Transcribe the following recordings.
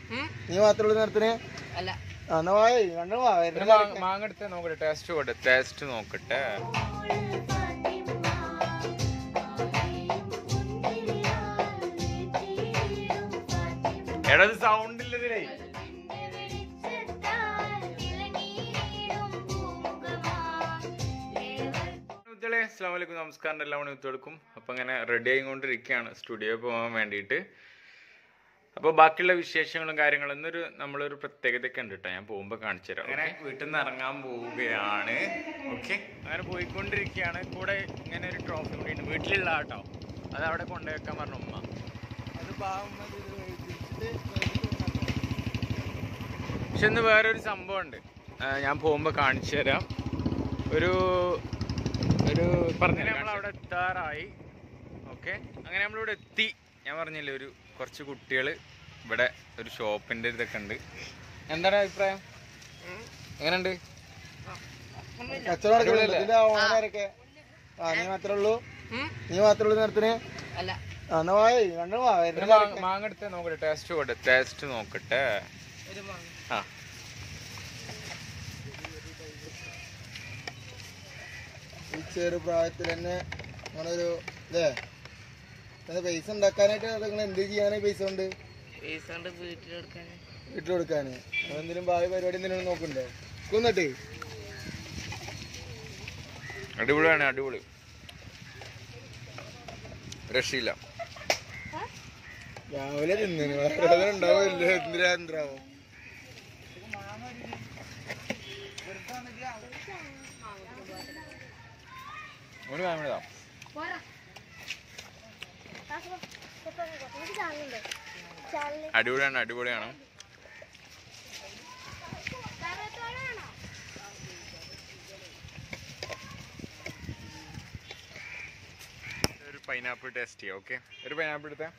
നീ മാത്രമേ ഉള്ളൂ നേരത്തിന് അല്ല ആ എന്നാ വായേ കണ്ടു വാ വരുന്ന മാങ്ങ എടുത്ത് നോക്കട്ടെ ടേസ്റ്റ് കൊടു ടേസ്റ്റ് നോക്കട്ടെ എടാ സൗണ്ട് ഇല്ലതിലേ കുട്ടികളെ അസ്സാം വലൈക്കും നമസ്കാരം എല്ലാ മണിത്തോടുക്കും അപ്പം അങ്ങനെ റെഡി ആയിക്കൊണ്ടിരിക്കുകയാണ് സ്റ്റുഡിയോ പോകാൻ വേണ്ടിയിട്ട് അപ്പോൾ ബാക്കിയുള്ള വിശേഷങ്ങളും കാര്യങ്ങളും എന്നൊരു നമ്മളൊരു പ്രത്യേകതയൊക്കെ ഉണ്ട് കേട്ടോ ഞാൻ പോകുമ്പോൾ കാണിച്ചു തരാം അങ്ങനെ വീട്ടിൽ നിന്ന് ഇറങ്ങാൻ പോവുകയാണ് ഓക്കെ അങ്ങനെ പോയിക്കൊണ്ടിരിക്കുകയാണ് കൂടെ ഇങ്ങനെ ഒരു ട്രോഫി കൂടി ഉണ്ട് വീട്ടിലുള്ള കേട്ടോ അത് അവിടെ കൊണ്ടുവയ്ക്കാൻ പറഞ്ഞു ഉമ്മ അത് പാവം മതി, ഇത് തിരിച്ചിട്ട് പക്ഷെ ഇന്ന് വേറൊരു സംഭവം ഉണ്ട് ഞാൻ പോകുമ്പോൾ കാണിച്ചു തരാം ഒരു ഒരു പറഞ്ഞ നമ്മൾ അവിടെ എത്താറായി ഓക്കെ അങ്ങനെ നമ്മളിവിടെ എത്തി ഞാൻ പറഞ്ഞില്ലേ ഒരു കുറച്ച് കുട്ടികൾ ഇവിടെ ഒരു ഷോപ്പിന്റെ ഇതൊക്കെ ഉണ്ട് എന്താണ് അഭിപ്രായം എങ്ങനെയുണ്ട് കച്ചവടം നടക്കുന്നുണ്ട്. ഇതിന്റെ ഓണറൊക്കെ ആ നീ മാത്രമേ ഉള്ളൂ നീ മാത്രമേ ഉള്ളൂ നേരത്തിന് അല്ല ആ എന്നാ വായേ കണ്ടു വാ ഒരു വരുന്ന മാങ്ങ മാങ്ങ എടുത്ത് നോക്കട്ടെ ടേസ്റ്റ് കൊടു ടേസ്റ്റ് നോക്കട്ടെ ഒരു മാങ്ങ ആ ഈ ചെറു പ്രായത്തിൽ തന്നെ അങ്ങനൊരു ഇതേ ഇത് പൈസ ഉണ്ടാക്കാനായിട്ട് നിങ്ങൾ എന്ത് ചെയ്യാനായി പൈസ കൊണ്ട് പൈസ കൊണ്ട് വീട്ടിലെടുക്കാൻ വീട്ടിൽ കൊടുക്കാന് അതെന്തെങ്കിലും ഭാവി പരിപാടി എന്തെങ്കിലും നോക്കണ്ടോ കൊന്നിട്ട് അടിപൊളിയാണ് അടിപൊളി രക്ഷയില്ല രാവിലെ തിന്നു വേറെ ഉണ്ടാവില്ല എന്തിനാ എന്താവും ഒരു ഫാമിലിതാ അടിപൊളിയാണ് അടിപൊളിയാണ് ഒരു പൈനാപ്പിൾ ടേസ്റ്റ് ചെയ്യാം ഓക്കെ ഒരു പൈനാപ്പിൾ എടുത്തേ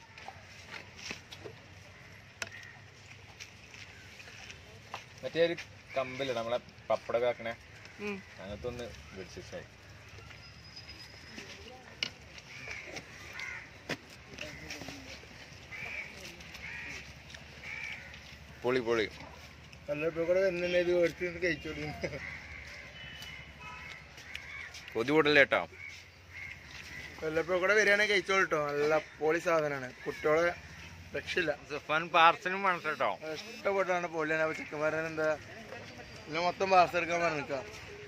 മറ്റേ ഒരു കമ്പിലിട നമ്മളെ പപ്പടം ആക്കണേ അങ്ങനത്തെ ഒന്ന് വെച്ചിട്ടായി പൊളി പൊളി വല്ലപ്പോ കൂടെ വന്നെ ഇത് മേടിച്ച് കഴിച്ചോളി കൊതി കൂടല്ലേ കേട്ടോ വല്ലപ്പോ കൂടെ വരികയാണെങ്കിൽ കഴിച്ചോളൂ കേട്ടോ നല്ല പോളി സാധനമാണ് കുട്ടികളെ രക്ഷയില്ല സുഫാൻ പാർസലും വേണം കേട്ടോ ഇഷ്ടപ്പെട്ടാണ് പൊള്ളിയാണ് അപ്പൊ ചിക്കന്മാരൻ എന്താ ഇല്ല മൊത്തം പാർസൽ എടുക്കാൻ പറഞ്ഞിക്കാം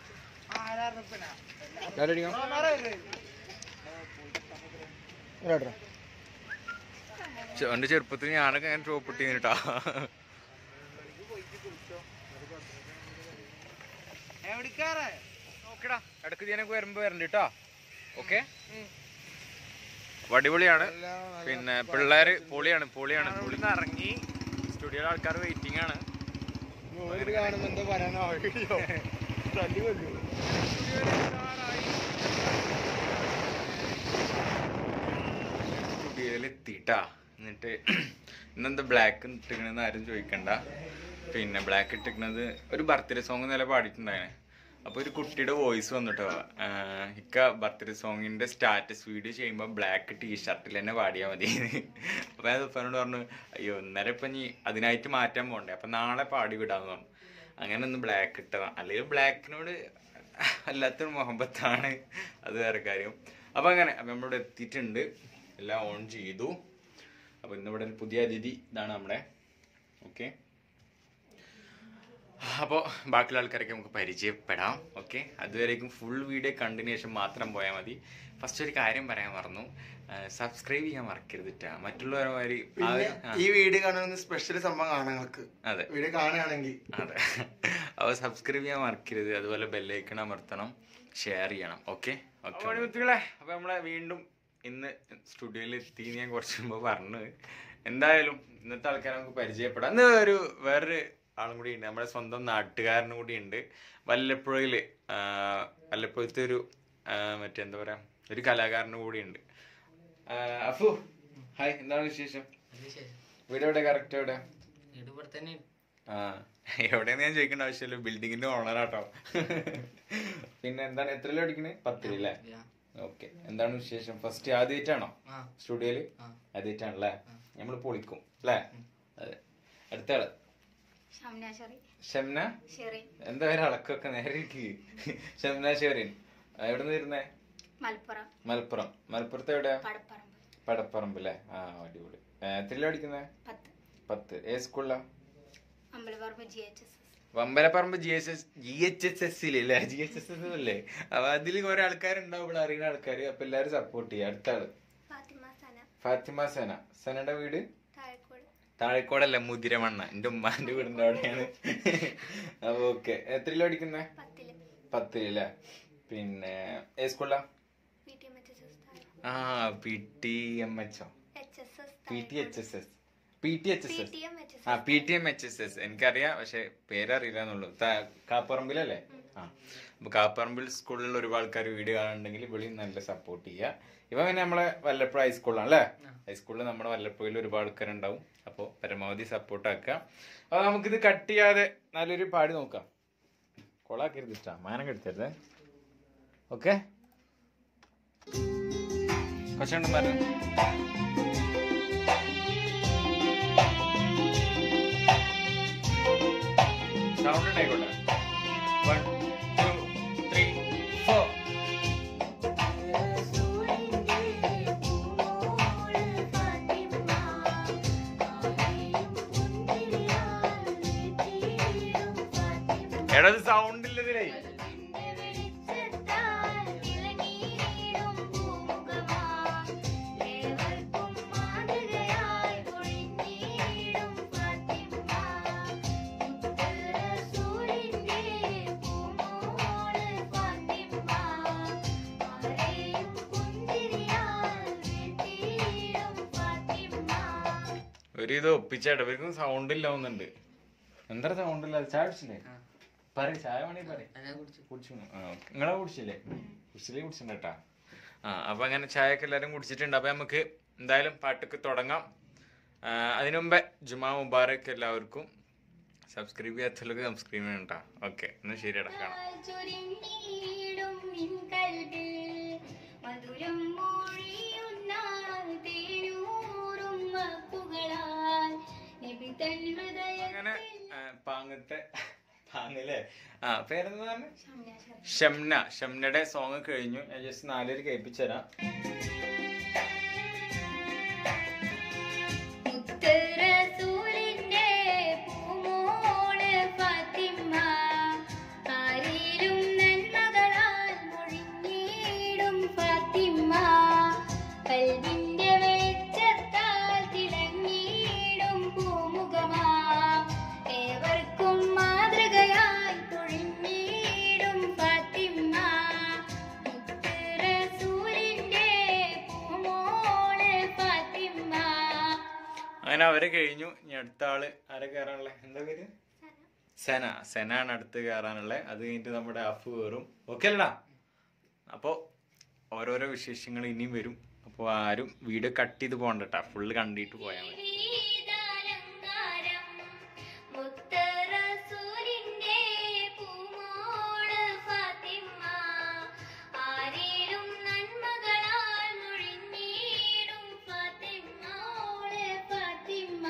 കേട്ടോ എന്റെ ചെറുപ്പത്തിൽ ഞാനൊക്കെ അങ്ങനെ ഷോപ്പ് ഇട്ടീന് കേട്ടോ നോക്കടാ ഇടക്ക് ഇതിനൊക്കെ വരുമ്പോ വരണ്ട കേട്ടോ ഓക്കെ അടിപൊളിയാണ് പിന്നെ പിള്ളേര് പൊളിയാണ് പൊളിയാണ് പൊളി ഇറങ്ങി സ്റ്റുഡിയോയിലെ ആൾക്കാർ വെയിറ്റിംഗ് ആണ് ഇവര് കാണുമ്പോ എന്താ പറയാനോ വീഡിയോ തല്ലി കൊല്ലു സ്റ്റുഡിയോയിൽ എത്തിട്ടാ എന്നിട്ട് ഇന്നെന്താ ബ്ലാക്ക് ഇട്ടിക്കണെന്ന് ആരും ചോദിക്കണ്ട പിന്നെ ബ്ലാക്ക് ഇട്ടിക്കണത് ഒരു ബർത്ത്ഡേ സോങ് നില പാടിയിട്ടുണ്ടായിരുന്നു അപ്പൊ ഒരു കുട്ടിയുടെ വോയിസ് വന്നിട്ടോ ആഹ് ഇക്ക ബർത്ത്ഡേ സോങ്ങിന്റെ സ്റ്റാറ്റസ് വീഡിയോ ചെയ്യുമ്പോൾ ബ്ലാക്ക് ടീഷർട്ടിൽ തന്നെ പാടിയാൽ മതി അപ്പൊ ഞാൻ സുഫാനോട് പറഞ്ഞു അയ്യോ ഇന്നലെ ഇപ്പൊ ഇനി അതിനായിട്ട് മാറ്റാൻ പോണ്ടേ അപ്പൊ നാളെ പാടി വിടാന്ന് പറഞ്ഞു അങ്ങനെ ഒന്ന് ബ്ലാക്ക് ഇട്ടതാ അല്ലെങ്കിൽ ബ്ലാക്കിനോട് അല്ലാത്തൊരു മുഹബത്താണ് അത് വേറെ കാര്യം അപ്പൊ അങ്ങനെ അപ്പൊ നമ്മളിവിടെ എത്തിയിട്ടുണ്ട് എല്ലാം ഓൺ ചെയ്തു അപ്പൊ ഇന്നിവിടെ ഒരു പുതിയ അതിഥി ഇതാണ് നമ്മുടെ ഓക്കെ അപ്പോൾ ബാക്കിയുള്ള ആൾക്കാരൊക്കെ നമുക്ക് പരിചയപ്പെടാം ഓക്കെ അതുവരേക്കും ഫുൾ വീഡിയോ കണ്ടതിന് ശേഷം മാത്രം പോയാൽ മതി ഫസ്റ്റ് ഒരു കാര്യം പറയാൻ മറന്നു സബ്സ്ക്രൈബ് ചെയ്യാൻ മറക്കരുത് ട്ടാ. മറ്റുള്ളവരുമാതിരി ആ പിന്നെ ഒരു- ആ, ഈ വീഡിയോ കാണുന്ന സ്പെഷ്യൽ സംഭവം കാണാൻ നിങ്ങൾക്ക് അതെ വീഡിയോ കാണുകയാണെങ്കിൽ അതെ അപ്പോൾ സബ്സ്ക്രൈബ് ചെയ്യാൻ മറക്കരുത് അതുപോലെ ബെല്ലൈക്കൺ അമർത്തണം ഷെയർ ചെയ്യണം ഓക്കെ ഓക്കെ മണിമുത്തുകളെ അപ്പോൾ നമ്മളെ വീണ്ടും ഇന്ന് സ്റ്റുഡിയോയിൽ എത്തി ഞാൻ കുറച്ച് മുമ്പ് പറഞ്ഞു എന്തായാലും ഇന്നത്തെ ആൾക്കാരെ നമുക്ക് പരിചയപ്പെടാം ഇന്ന് ഒരു വേറൊരു ആളും കൂടി ഉണ്ട് നമ്മുടെ സ്വന്തം നാട്ടുകാരനും കൂടി ഉണ്ട് വല്ലപ്പുഴയിൽ വല്ലപ്പുഴത്തെ ഒരു ആ, മറ്റേ എന്താ പറയാ ഒരു കലാകാരനും കൂടി ഉണ്ട് അഫു ഹായ് എന്താണ് വിശേഷം വീട് എവിടെ കറക്റ്റ് എവിടെ ഇവിടെ തന്നെ ആ എവിടെയെന്ന് ഞാൻ ചോദിക്കേണ്ട ആവശ്യമില്ല ബിൽഡിങ്ങിന്റെ ഓണറാട്ടോ പിന്നെ എന്താണ് എത്രയിലും അടിക്കണേ പത്തിലല്ലേ ഓക്കെ എന്താണ് വിശേഷം ഫസ്റ്റ് ആദ്യമായിട്ടാണോ ആ സ്റ്റുഡിയോയില് ആ. ആദ്യമായിട്ടാണല്ലേ നമ്മൾ പൊളിക്കും അല്ലേ അതെ അടുത്ത ആള് ഷംന ഷെറി ഷംന ഷെറി എന്താ ഒരു അളക്കൊക്കെ നേരെ ഇരിക്ക്. ഷംന ഷെറിൻ എവിടെ നിന്ന് വരുന്നേ മലപ്പുറം മലപ്പുറം മലപ്പുറത്ത് എവിടെയാ പടപ്പറമ്പ് പടപ്പറമ്പ് അല്ലേ ആ അടിപൊളി എത്രയിലാ പഠിക്കുന്നേ പത്ത് പത്ത് ഏത് സ്കൂളിലാ Ambalaparamba G H S S വമ്പലപ്പറമ്പ് G S S G H S S അല്ലേ ജി എച്ച് എസ് എസ് അല്ലേ അപ്പൊ അതിൽ കുറെ ആൾക്കാരുണ്ടാവും ഇവിടെ അറിയുന്ന ആൾക്കാർ അപ്പൊ എല്ലാരും സപ്പോർട്ട് ചെയ്യാം അടുത്ത ആള് ഫാത്തിമ സന ഫാത്തിമ സന സനയുടെ വീട് താഴെക്കോട് താഴെക്കോടല്ല മുതിരമണ്ണ എന്റെ ഉമ്മാന്റെ വീടിന്റെ അവിടെയാണ് അപ്പൊ ഓക്കെ എത്രയിലാ പഠിക്കുന്നേ പത്തില് പത്തിലല്ലേ പിന്നെ ഏത് സ്കൂളിലാ P T M H S S ആ P T M H O H S S P T H S S P T H S P S T M H S ആ P T M H S S എനിക്കറിയാം പക്ഷെ പേരറിയില്ല എന്നുള്ളൂ ത- കാപ്പറമ്പിലല്ലേ ആ അപ്പൊ കാപ്പറമ്പിൽ സ്കൂളിൽ ഒരുപാട് ആൾക്കാർ വീഡിയോ കാണുന്നുണ്ടെങ്കിൽ ഇവിടെ നല്ല സപ്പോർട്ട് ചെയ്യുക ഇവ പിന്നെ നമ്മളെ വല്ലപ്പുഴ ഹൈസ്കൂളിലാണ് അല്ലേ ഹൈസ്കൂളിൽ നമ്മുടെ വല്ലപ്പുഴയിൽ ഒരുപാട് ആൾക്കാരുണ്ടാവും അപ്പോൾ പരമാവധി സപ്പോർട്ട് ആക്കുക അപ്പൊ നമുക്കിത് കട്ട് ചെയ്യാതെ നല്ലൊരു പാടി നോക്കാം കൊളാക്കരുത് ഇഷ്ട മാനം കെടുത്തരുതേ ഓക്കെ കൊച്ചുണ്ടെന്നാലും സൗണ്ട് ഉണ്ടായിക്കോട്ടെ വൺ ടു ത്രീ ഫോർ എടാ സൗണ്ട് ഇല്ലതിലേ ഒരു ഇത് ഒപ്പിച്ചേട്ടാ ഇവർക്കും സൗണ്ട് ഇല്ലാവുന്നുണ്ട് എന്താ സൗണ്ട് ഇല്ല ചായ കുടിച്ചില്ലേ പറ ചായ വേണമെങ്കിൽ പറ ഞാൻ കുടിച്ചു കുടിച്ചു ആ ഓക്കെ നിങ്ങളെ കുടിച്ചില്ലേ കുടിച്ചില്ലേ കുടിച്ചിട്ടുണ്ടാ ആ അപ്പൊ അങ്ങനെ ചായയൊക്കെ എല്ലാവരും കുടിച്ചിട്ടുണ്ട് അപ്പൊ നമുക്ക് എന്തായാലും പാട്ടൊക്കെ തുടങ്ങാം ആ, അതിനു മുമ്പേ ജുമാ മുബാറക്ക് എല്ലാവർക്കും സബ്സ്ക്രൈബ് ചെയ്യാത്തവർക്ക് സബ്സ്ക്രൈബ് ചെയ്യണം കേട്ടോ ഓക്കെ എന്നാ ശരിയടാ കാണാം ചൊരിഞ്ഞിടും നിൻ കൽവിൽ മധുരം മൊഴിയുന്ന തേനൂറും വാക്കുകളാൽ നബി തൻ അങ്ങനെ ഹൃദയത്തിൽ ആ, പാങ്ങത്തെ പാങ്ങല്ലേ ആ പേരെന്താണ് ഷംന ഷെറി. ഷംന ഷംനയുടെ സോങ് കഴിഞ്ഞു ഞാൻ ജസ്റ്റ് നാലുപേര് കേൾപ്പിച്ചുതരാം മുത്ത് റസൂലിന്റെ പൂമോള് ഫാത്തിമ ആരിലും നന്മകളാൽ മൊഴിഞ്ഞിടും ഫാത്തിമ കൽവിന്റെ വെളിച്ചത്താൽ തിളങ്ങിയിടും പൂമുഖമാ ഏവർക്കും മാതൃകയായി പൊഴിഞ്ഞിടും ഫാത്തിമ മുത്ത് റസൂലിന്റെ പൂമോള് ഫാത്തിമ അങ്ങനെ അവരെ കഴിഞ്ഞു ഇനി അടുത്ത ആള് ആരെ കയറാനുള്ള എന്താ പേര് സെന സെന ആണ് അടുത്ത് കയറാനുള്ളത് അത് കഴിഞ്ഞിട്ട് നമ്മുടെ അഫ് കയറും ഓക്കെ അല്ലടാ അപ്പോൾ ഓരോരോ വിശേഷങ്ങൾ ഇനിയും വരും അപ്പോൾ ആരും വീഡിയോ കട്ട് ചെയ്ത് പോകണ്ട കേട്ടോ ഫുള്ള് കണ്ടിട്ട് പോയാൽ മതി വിവിധാലങ്കാരം മുത്തറസൂലിന്റെ പൂമോള് ഫാത്തിമ ആരിലും നന്മകളാൽ മൊഴിഞ്ഞിടും ഫാത്തിമോള് ഫാത്തിമ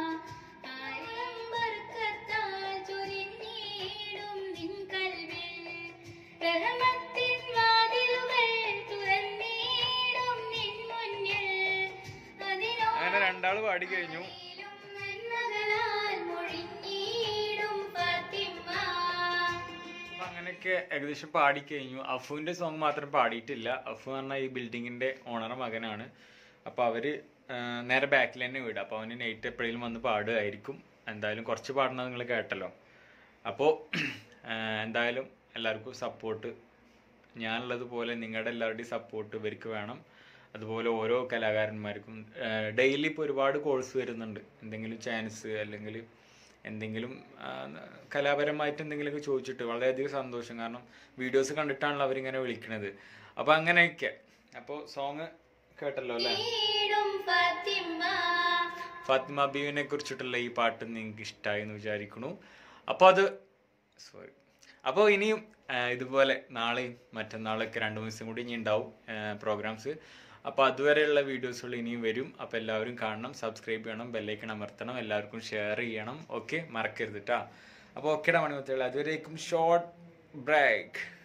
ആരും ബർക്കത്താൽ ചൊരിഞ്ഞിടും നിൻ കൽവിൽ റഹ്മത്തിൻ വാതിലുകൾ തുറന്നിടും നിൻ മുന്നിൽ അതിനോ അങ്ങനെ രണ്ടാള് പാടി കഴിഞ്ഞു നന്മകളാൽ മൊഴിഞ്ഞിടും ഫാത്തിമ അപ്പൊ അങ്ങനെയൊക്കെ ഏകദേശം പാടിക്കഴിഞ്ഞു അഫുവിന്റെ സോങ് മാത്രം പാടിയിട്ടില്ല അഫു എന്ന് പറഞ്ഞാൽ ഈ ബിൽഡിങ്ങിന്റെ ഓണർ മകനാണ് അപ്പൊ അവര് ആ, നേരെ ബാക്കിൽ തന്നെ വീട് അപ്പൊ അവന് നൈറ്റ് എപ്പോഴേലും വന്ന് പാടുമായിരിക്കും എന്തായാലും കുറച്ച് പാടണത് നിങ്ങൾ കേട്ടല്ലോ അപ്പോൾ എന്തായാലും എല്ലാവർക്കും സപ്പോർട്ട് ഞാനുള്ളത് പോലെ നിങ്ങളുടെ എല്ലാവരുടെയും സപ്പോർട്ട് ഇവർക്ക് വേണം അതുപോലെ ഓരോ കലാകാരന്മാർക്കും ഡെയിലി ഇപ്പോൾ ഒരുപാട് കോഴ്സ് വരുന്നുണ്ട് എന്തെങ്കിലും ചാൻസ് അല്ലെങ്കിൽ എന്തെങ്കിലും ആ, കലാപരമായിട്ട് എന്തെങ്കിലുമൊക്കെ ചോദിച്ചിട്ട് വളരെയധികം സന്തോഷം കാരണം വീഡിയോസ് കണ്ടിട്ടാണല്ലോ അവരിങ്ങനെ വിളിക്കണത് അപ്പോൾ അങ്ങനെയൊക്കെ അപ്പോൾ സോങ് കേട്ടല്ലോ അല്ലേ ഈടും ഫാത്തിമ ഫാത്തിമ ബീവിനെ കുറിച്ചിട്ടുള്ള ഈ പാട്ട് നിങ്ങൾക്ക് ഇഷ്ടമായി എന്ന് വിചാരിക്കുന്നു അപ്പോൾ അത് സോറി അപ്പോൾ ഇനിയും ആ, ഇതുപോലെ നാളെയും മറ്റന്നാളൊക്കെ രണ്ട് ദിവസം കൂടി ഇനി ഉണ്ടാവും പ്രോഗ്രാംസ് അപ്പോൾ അതുവരെയുള്ള വീഡിയോസുകൾ ഇനിയും വരും അപ്പോൾ എല്ലാവരും കാണണം സബ്സ്ക്രൈബ് ചെയ്യണം ബെല്ലൈക്കൺ അമർത്തണം എല്ലാവർക്കും ഷെയർ ചെയ്യണം ഓക്കെ മറക്കരുത് കേട്ടോ അപ്പോൾ ഓക്കെടാ മണിമത്തുകൾ അതുവരേക്കും ഷോർട്ട് ബ്രേക്ക്